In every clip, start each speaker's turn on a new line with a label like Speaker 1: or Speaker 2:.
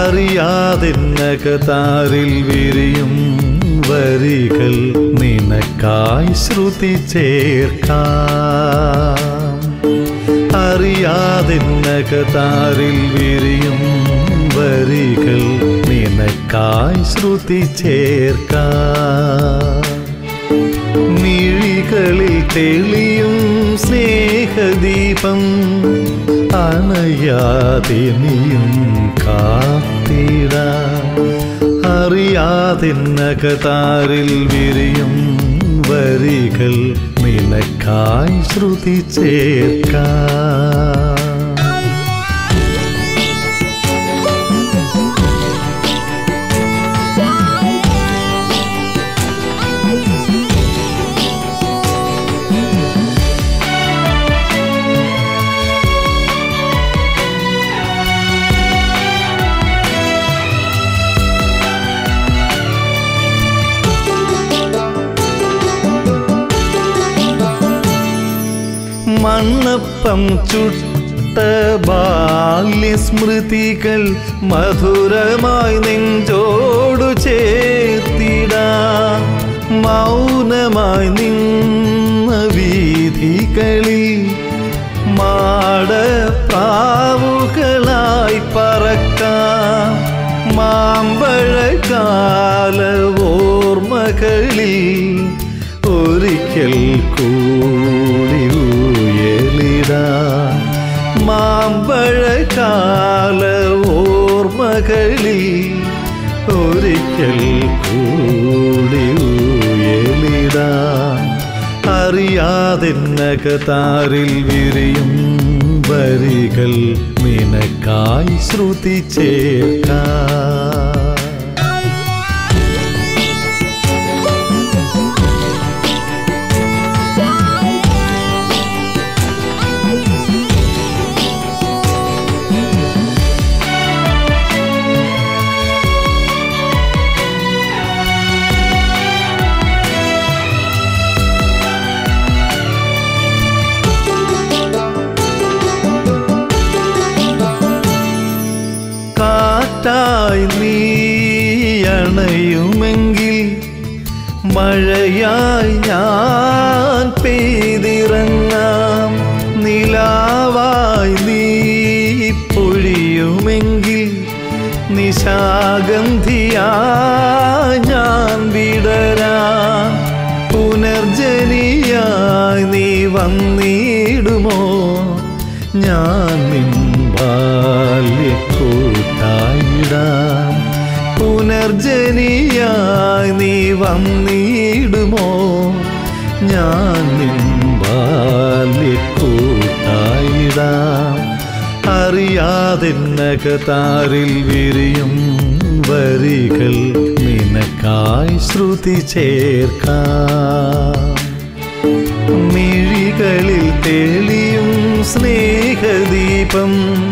Speaker 1: അറിയാതെന്നകതാരിൽ വിരിയും വരികൾ നിനക്കായി ശ്രുതി ചേർക്കാം അറിയാതെന്നകതാരിൽ വിരിയും വരികൾ നിനക്കായി ശ്രുതി ചേർക്കാം മിഴികളിൽ തെളിയും സ്നേഹദീപം അണയാതെ നീയും കാത്തിട അറിയാതെന്നകതാരിൽ വിരിയും വരികൾ നിനക്കായി ശ്രുതി ചേർക്കാം മണ്ണപ്പം ചുട്ട ബാല്യസ്മൃതികൾ മധുരമായി നെഞ്ചോടു ചേർത്തിട മൗനമായി നിന്ന വീഥികളിൽ മാടപ്രാവുകളായി പറക്കാം മാമ്പഴകാല ഓർമ്മകളിൽ ഒരിക്കൽ കൂടി ഉയലിടാം മാമ്പഴകാല ഓർമ്മകളിൽ ഒരിക്കൽ കൂടി ഉയലിടാം അറിയാതെന്നകതാരിൽ വിരിയും വരികൾ നിനക്കായി ശ്രുതി ചേർക്കാം കാറ്റായി നീ അണയുമെങ്കിൽ മഴയായി ഞാൻ പെയ്തിറങ്ങാം നിലാവായി നീ പൊഴിയുമെങ്കിൽ നിശാഗന്ധിയായി ഞാൻ വിടരാം പുനർജനിയായി നീ വന്നിടുമോ ഞാൻ നിൻ ബാല്യക്കൂട്ടായിടാം പുനർജനിയായി നീ വന്നിടുമോ ഞാൻ നിൻ ബാല്യക്കൂട്ടായിടാം അറിയാതെന്നകതാരിൽ വിരിയും വരികൾ നിനക്കായി ശ്രുതി ചേർക്കാം മിഴികളിൽ തെളിയും സ്നേഹദീപം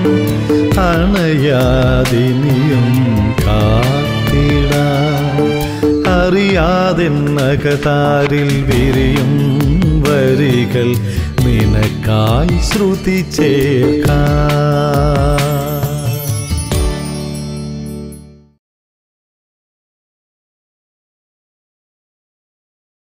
Speaker 1: അണയാതിനിയും കാത്തിട അറിയാതെന്നകതാരിൽ വിരിയും വരികൾ നിനക്കായി ശ്രുതി ചേർക്കാം